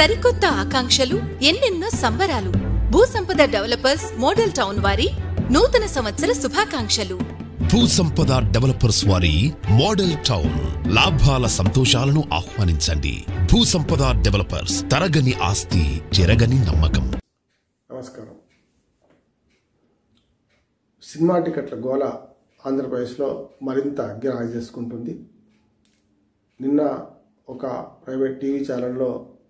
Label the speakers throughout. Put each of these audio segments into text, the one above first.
Speaker 1: సరికొత్త ఆకాంక్షలు ఎన్నెన్నో సంబరాలు భూసంపద డెవలపర్స్ మోడల్ టౌన్ వారి నూతన సంవత్సర శుభాకాంక్షలు
Speaker 2: భూసంపద డెవలపర్స్ వారి మోడల్ టౌన్ లాభాల సంతోషాలను ఆహ్వానించండి భూసంపద డెవలపర్స్ తరగని ఆస్తి చెరగని నమ్మకం
Speaker 3: నమస్కారం సినిమా టికెట్ల గోల ఆంధ్రప్రదేశ్లో మరింత గిరాకీ చేసుకుంటుంది నిన్న ఒక ప్రైవేట్ టీవీ ఛానల్లో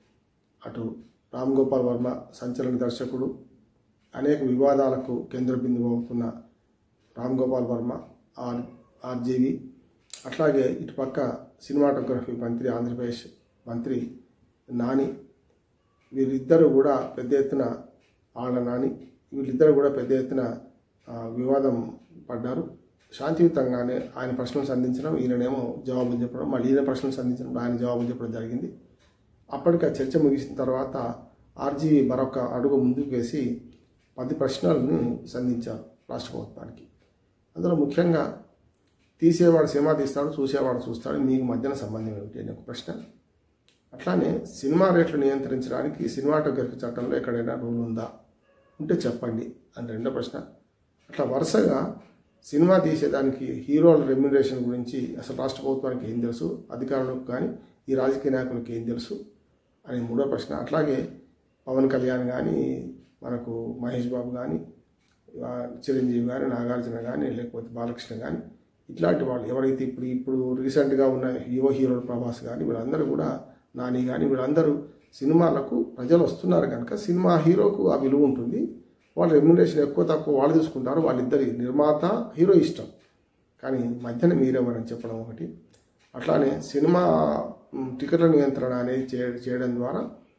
Speaker 3: అటు రామ్ గోపాల్ వర్మ సంచలన దర్శకుడు అనేక వివాదాలకు కేంద్ర బిందువు అవుతున్న రామ్ గోపాల్ వర్మ ఆర్ ఆర్జీవి అట్లాగే ఇటుపక్క సినిమాటోగ్రఫీ మంత్రి ఆంధ్రప్రదేశ్ మంత్రి నాని వీరిద్దరూ కూడా పెద్ద ఎత్తున ఆళ్ళ నాని వీళ్ళిద్దరూ కూడా పెద్ద ఎత్తున ఆ, వివాదం పడ్డారు శాంతియుతంగానే ఆయన ప్రశ్నలు సంధించడం ఈయననేమో జవాబులు చెప్పడం మళ్ళీ ఈయన ప్రశ్నలు సంధించడం ఆయన జవాబులు చెప్పడం జరిగింది అప్పటికి ఆ చర్చ ముగిసిన తర్వాత ఆర్జీవి మరొక అడుగు ముందుకు వేసి పది ప్రశ్నలను సంధించారు రాష్ట్ర ప్రభుత్వానికి అందులో ముఖ్యంగా తీసేవాడు సినిమా తీస్తాడు చూసేవాడు చూస్తాడు మీకు మధ్యన సంబంధం ఏమిటి అనే ఒక ప్రశ్న అట్లానే సినిమా రేట్లు నియంత్రించడానికి సినిమాటోగ్రఫీ చట్టంలో ఎక్కడైనా రూల్ ఉందా ఉంటే చెప్పండి అని రెండో ప్రశ్న అట్లా వరుసగా సినిమా తీసేదానికి హీరోల రెమ్యునరేషన్ గురించి అసలు రాష్ట్ర ప్రభుత్వానికి ఏం తెలుసు అధికారులకు కానీ ఈ రాజకీయ నాయకులకు ఏం తెలుసు అని మూడో ప్రశ్న అట్లాగే పవన్ కళ్యాణ్ కానీ మనకు మహేష్ బాబు కానీ ఆ, చిరంజీవి కానీ నాగార్జున కానీ లేకపోతే బాలకృష్ణ కానీ ఇట్లాంటి వాళ్ళు ఎవరైతే ఇప్పుడు ఇప్పుడు రీసెంట్గా ఉన్న యువ హీరోలు ప్రభాస్ కానీ వీళ్ళందరూ కూడా నాని కానీ వీళ్ళందరూ సినిమాలకు ప్రజలు వస్తున్నారు కనుక సినిమా హీరోకు ఆ విలువ ఉంటుంది వాళ్ళ రెమ్యునరేషన్ ఎక్కువ తక్కువ వాళ్ళు చూసుకుంటారు వాళ్ళిద్దరి నిర్మాత హీరో ఇష్టం కానీ మధ్యన మీరెవరని చెప్పడం ఒకటి అట్లానే సినిమా మ్, టికెట్ల నియంత్రణ అనేది చే- చేయడం ద్వారా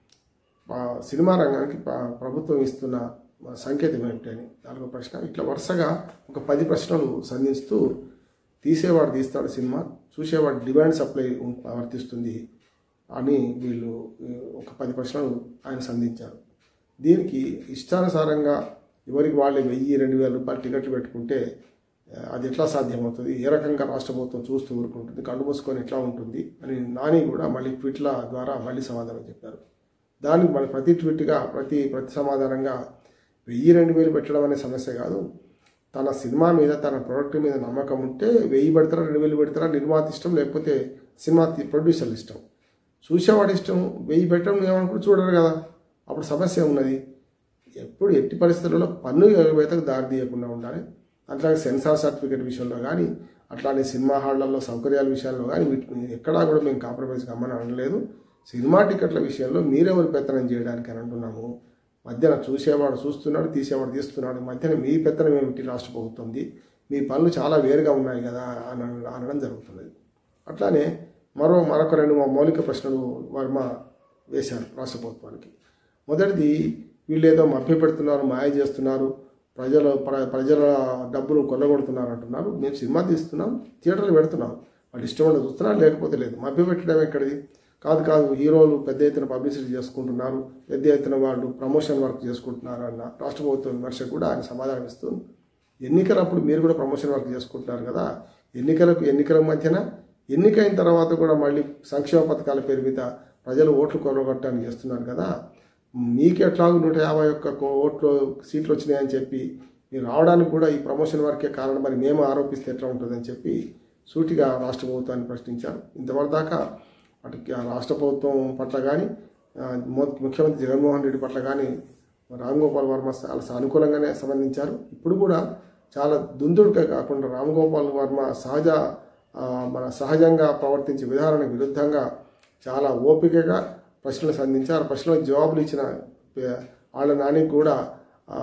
Speaker 3: ఆ, సినిమా రంగానికి ప్ర- ప్రభుత్వం ఇస్తున్న సంకేతం ఏమిటి అని నాలుగో ప్రశ్న ఇట్లా వరుసగా ఒక పది ప్రశ్నలు సంధిస్తూ తీసేవాడు తీస్తాడు సినిమా చూసేవాడు డిమాండ్ సప్లై ఉం- వర్తిస్తుంది అని వీళ్ళు ఈ, ఒక పది ప్రశ్నలు ఆయన సంధించారు దీనికి ఇష్టానుసారంగా ఎవరికి వాళ్ళే వెయ్యి రెండు వేల రూపాయలు టికెట్లు పెట్టుకుంటే ఆ, అది ఎట్లా సాధ్యమవుతుంది ఏ రకంగా రాష్ట్ర ప్రభుత్వం చూస్తూ ఊరుకుంటుంది కళ్ళు మూసుకొని ఎట్లా ఉంటుంది అని నాని కూడా మళ్ళీ ట్వీట్ల ద్వారా మళ్ళీ సమాధానం చెప్పారు దానికి మన ప్రతి ట్వీట్గా ప్రతి ప్రతి సమాధానంగా వెయ్యి రెండు వేలు పెట్టడం అనే సమస్య కాదు తన సినిమా మీద తన ప్రోడక్ట్ మీద నమ్మకం ఉంటే వెయ్యి పెడతారా రెండు వేలు పెడతారా నిర్మాత ఇష్టం లేకపోతే సినిమా తీ- ప్రొడ్యూసర్లు ఇష్టం చూసేవాడి ఇష్టం వెయ్యి పెట్టడం ఏమనుకుంటే చూడరు కదా అప్పుడు సమస్య ఉన్నది ఎప్పుడు ఎట్టి పరిస్థితుల్లో పన్ను ఎగవేతకు దారి తీయకుండా ఉండాలి అట్లాగే సెన్సార్ సర్టిఫికేట్ విషయంలో కానీ అట్లానే సినిమా హాళ్లలో సౌకర్యాల విషయాల్లో కానీ వీటిని ఎక్కడా కూడా మేము కాంప్రమైజ్ కమ్మని అనలేదు సినిమా టికెట్ల విషయంలో మీరెవరు పెత్తనం చేయడానికి అని అంటున్నాము మధ్యన చూసేవాడు చూస్తున్నాడు తీసేవాడు తీస్తున్నాడు మధ్యన మీ పెత్తనం ఏమిటి రాష్ట్ర ప్రభుత్వంది మీ పనులు చాలా వేరుగా ఉన్నాయి కదా అని అనడం జరుగుతున్నది అట్లానే మరో మరొక రెండు మౌలిక ప్రశ్నలు వర్మ వేశారు రాష్ట్ర ప్రభుత్వానికి మొదటిది వీళ్ళు ఏదో మభ్య పెడుతున్నారు మాయ చేస్తున్నారు ప్రజల ప్ర- ప్రజల డబ్బులు కొల్లగొడుతున్నారు అంటున్నారు మేము సినిమా తీస్తున్నాం థియేటర్లు పెడుతున్నాం వాళ్ళు ఇష్టం ఉండదు చూస్తున్నారు లేకపోతే లేదు మభ్య పెట్టడం ఎక్కడిది కాదు కాదు హీరోలు పెద్ద ఎత్తున పబ్లిసిటీ చేసుకుంటున్నారు పెద్ద ఎత్తున వాళ్ళు ప్రమోషన్ వర్క్ చేసుకుంటున్నారు అన్న రాష్ట్ర ప్రభుత్వ విమర్శ కూడా ఆయన సమాధానం ఇస్తూ ఎన్నికలప్పుడు మీరు కూడా ప్రమోషన్ వర్క్ చేసుకుంటున్నారు కదా ఎన్నికలకు ఎన్నికల మధ్యన ఎన్నికైన తర్వాత కూడా మళ్ళీ సంక్షేమ పథకాల పేరు మీద ప్రజలు ఓట్లు కొనగొట్టడానికి చేస్తున్నారు కదా మీకు ఎట్లాగూ నూట యాభై ఒక్క కో- ఓట్లు సీట్లు వచ్చినాయని చెప్పి మీరు రావడానికి కూడా ఈ ప్రమోషన్ వర్కే కారణం మరి మేము ఆరోపిస్తే ఎట్లా ఉంటుందని చెప్పి సూటిగా రాష్ట్ర ప్రభుత్వాన్ని ప్రశ్నించారు ఇంతవరకు దాకా అటు ఆ రాష్ట్ర ప్రభుత్వం పట్ల కానీ ముఖ్యమంత్రి జగన్మోహన్ రెడ్డి పట్ల కానీ రామ్ గోపాల్ వర్మ చాలా సానుకూలంగానే సంబంధించారు ఇప్పుడు కూడా చాలా దుందుడుగా కాకుండా రామ్ గోపాల్ వర్మ సహజ ఆ, మన సహజంగా ప్రవర్తించే విధానానికి విరుద్ధంగా చాలా ఓపికగా ప్రశ్నలు సంధించారు ప్రశ్నలకు జవాబులు ఇచ్చిన పే- వాళ్ళ నానికి కూడా ఆ,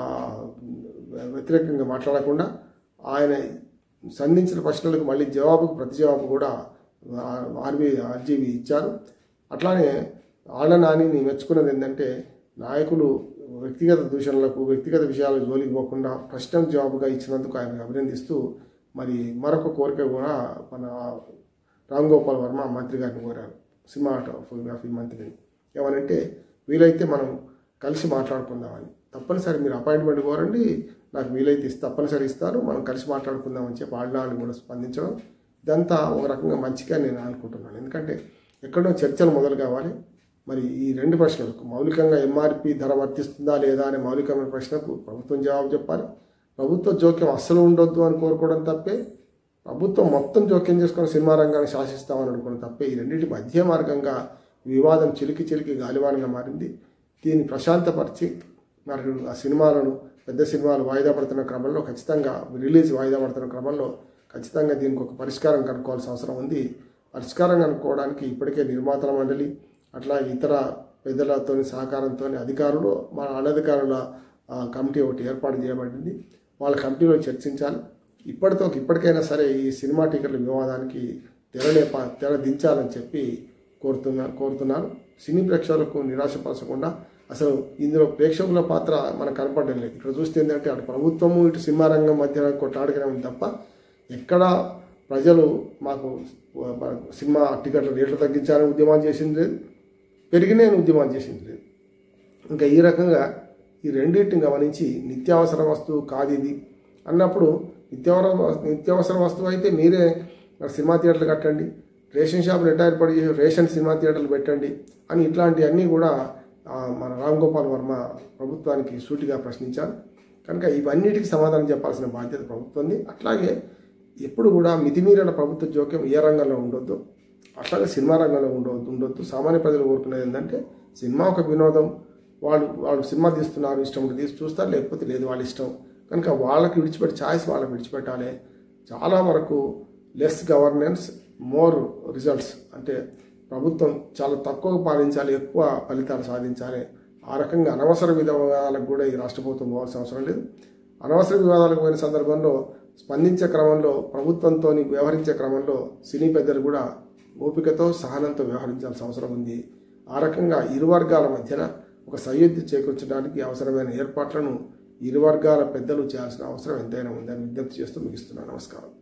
Speaker 3: వ్యతిరేకంగా మాట్లాడకుండా ఆయన సంధించిన ప్రశ్నలకు మళ్ళీ జవాబుకు ప్రతి జవాబు కూడా ఆర్బీ ఆర్జీవి ఇచ్చారు అట్లానే ఆళ్ళ నానిని మెచ్చుకున్నది ఏంటంటే నాయకులు వ్యక్తిగత దూషణలకు వ్యక్తిగత విషయాలకు జోలికి పోకుండా ప్రశ్నకు జవాబుగా ఇచ్చినందుకు ఆయన అభినందిస్తూ మరి మరొక కోరిక కూడా మన రామ్ గోపాల్ వర్మ మంత్రి గారిని కోరారు సినిమాటోగ్రఫీ మంత్రిని ఏమనంటే వీలైతే మనం కలిసి మాట్లాడుకుందామని తప్పనిసరి మీరు అపాయింట్మెంట్ కోరండి నాకు వీలైతే ఇస్తే తప్పనిసరి ఇస్తారు మనం కలిసి మాట్లాడుకుందామని చెప్పి ఆడినాన్ని కూడా స్పందించడం ఇదంతా ఒక రకంగా మంచిగా నేను అనుకుంటున్నాను ఎందుకంటే ఎక్కడో చర్చలు మొదలు కావాలి మరి ఈ రెండు ప్రశ్నలకు మౌలికంగా ఎంఆర్పి ధర వర్తిస్తుందా లేదా అనే మౌలికమైన ప్రశ్నకు ప్రభుత్వం జవాబు చెప్పాలి ప్రభుత్వ జోక్యం అస్సలు ఉండొద్దు అని కోరుకోవడం తప్పే ప్రభుత్వం మొత్తం జోక్యం చేసుకొని సినిమా రంగాన్ని శాసిస్తామని అనుకోవడం తప్పే ఈ రెండింటి మధ్య మార్గంగా వివాదం చిలికి చిలికి గాలివానగా మారింది దీన్ని ప్రశాంతపరిచి మరి ఆ సినిమాలను పెద్ద సినిమాలు వాయిదా పడుతున్న క్రమంలో ఖచ్చితంగా రిలీజ్ వాయిదా పడుతున్న క్రమంలో ఖచ్చితంగా దీనికి ఒక పరిష్కారం కనుక్కోవాల్సిన అవసరం ఉంది పరిష్కారం కనుక్కోవడానికి ఇప్పటికే నిర్మాతల మండలి అట్లా ఇతర పెద్దలతో సహకారంతో అధికారులు మన అనధికారుల ఆ, కమిటీ ఒకటి ఏర్పాటు చేయబడింది వాళ్ళ కమిటీలో చర్చించాలి ఇప్పటితో ఇప్పటికైనా సరే ఈ సినిమా టికెట్ల వివాదానికి తెరలేప తెర దించాలని చెప్పి కోరుతున్నా కోరుతున్నాను సినీ ప్రేక్షకులకు నిరాశపరచకుండా అసలు ఇందులో ప్రేక్షకుల పాత్ర మనకు కనపడడం లేదు ఇక్కడ చూస్తే ఏంటంటే అటు ప్రభుత్వము ఇటు సినిమా రంగం మధ్య కొట్లాడుకునే ఉంది తప్ప ఎక్కడ ప్రజలు మాకు మన సినిమా టికెట్ల రేట్లు తగ్గించాలని ఉద్యమం చేసింది లేదు పెరిగినే ఉద్యమం చేసింది లేదు ఇంకా ఈ రకంగా ఈ రెండింటిని గమనించి నిత్యావసర వస్తువు కాదు ఇది అన్నప్పుడు నిత్యావసర నిత్యావసర వస్తువు అయితే మీరే మరి సినిమా థియేటర్లు కట్టండి రేషన్ షాపులు ఎట్లా ఏర్పాటు చేసి రేషన్ సినిమా థియేటర్లు పెట్టండి అని ఇట్లాంటివన్నీ కూడా ఆ, మన రామ్ గోపాల్ వర్మ ప్రభుత్వానికి సూటిగా ప్రశ్నించారు కనుక ఇవన్నిటికి సమాధానం చెప్పాల్సిన బాధ్యత ప్రభుత్వంది అట్లాగే ఎప్పుడు కూడా మితిమీరిన ప్రభుత్వ జోక్యం ఏ రంగంలో ఉండొద్దు అట్లాగే సినిమా రంగంలో ఉండవద్దు ఉండొద్దు సామాన్య ప్రజలు కోరుకునేది ఏంటంటే సినిమా ఒక వినోదం వాళ్ళు వాళ్ళు సినిమా తీస్తున్నారు ఇష్టం ఉంటే తీసి చూస్తారు లేకపోతే లేదు వాళ్ళ ఇష్టం కనుక వాళ్ళకి విడిచిపెట్టి ఛాయిస్ వాళ్ళకి విడిచిపెట్టాలి చాలా వరకు లెస్ గవర్నెన్స్ మోర్ రిజల్ట్స్ అంటే ప్రభుత్వం చాలా తక్కువ పాలించాలి ఎక్కువ ఫలితాలు సాధించాలి ఆ రకంగా అనవసర వివాదాలకు కూడా ఈ రాష్ట్ర ప్రభుత్వం పోవాల్సిన అవసరం లేదు అనవసర వివాదాలకు పోయిన సందర్భంలో స్పందించే క్రమంలో ప్రభుత్వంతో వ్యవహరించే క్రమంలో సినీ పెద్దలు కూడా ఓపికతో సహనంతో వ్యవహరించాల్సిన అవసరం ఉంది ఆ రకంగా ఇరు వర్గాల మధ్యన ఒక సయోధ్య చేకూర్చడానికి అవసరమైన ఏర్పాట్లను ఇరు వర్గాల పెద్దలు చేయాల్సిన అవసరం ఎంతైనా ఉందని విజ్ఞప్తి చేస్తూ ముగిస్తున్నాను నమస్కారం